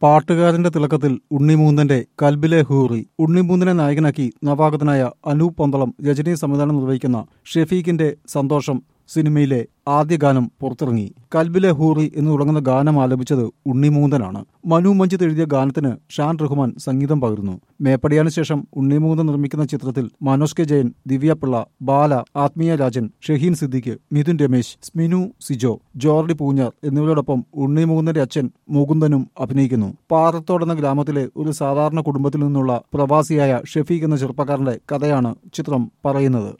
പാട്ടുകാരന്റെ തിളക്കത്തിൽ ഉണ്ണിമൂന്തന്റെ കൽബിലെ ഹൂറി ഉണ്ണിമൂന്തനെ നായകനാക്കി നവാഗതനായ അനൂപ് പന്തളം രജനി സംവിധാനം നിർവഹിക്കുന്ന ഷെഫീഖിന്റെ സന്തോഷം സിനിമയിലെ ആദ്യ ഗാനം പുറത്തിറങ്ങി കൽബിലെ ഹൂറി എന്ന് തുടങ്ങുന്ന ഗാനം ആലപിച്ചത് ഉണ്ണിമൂന്തനാണ് മനു മഞ്ജിത്ത് എഴുതിയ ഗാനത്തിന് ഷാൻ റഹ്മാൻ സംഗീതം പകർന്നു മേപ്പടിയാന് ശേഷം ഉണ്ണിമൂന്തൻ നിർമ്മിക്കുന്ന ചിത്രത്തിൽ മനോജ് കെ ജയൻ ദിവ്യപിള്ള ബാല ആത്മീയ രാജൻ ഷഹീൻ സിദ്ദിഖ് മിഥുൻ രമേശ് സ്മിനു സിജോ ജോർഡി പൂഞ്ഞാർ എന്നിവരോടൊപ്പം ഉണ്ണിമൂന്തന്റെ അച്ഛൻ മുകുന്ദനും അഭിനയിക്കുന്നു പാറത്തോട് എന്ന ഗ്രാമത്തിലെ ഒരു സാധാരണ കുടുംബത്തിൽ നിന്നുള്ള പ്രവാസിയായ ഷെഫീഖ് എന്ന ചെറുപ്പക്കാരന്റെ കഥയാണ് ചിത്രം പറയുന്നത്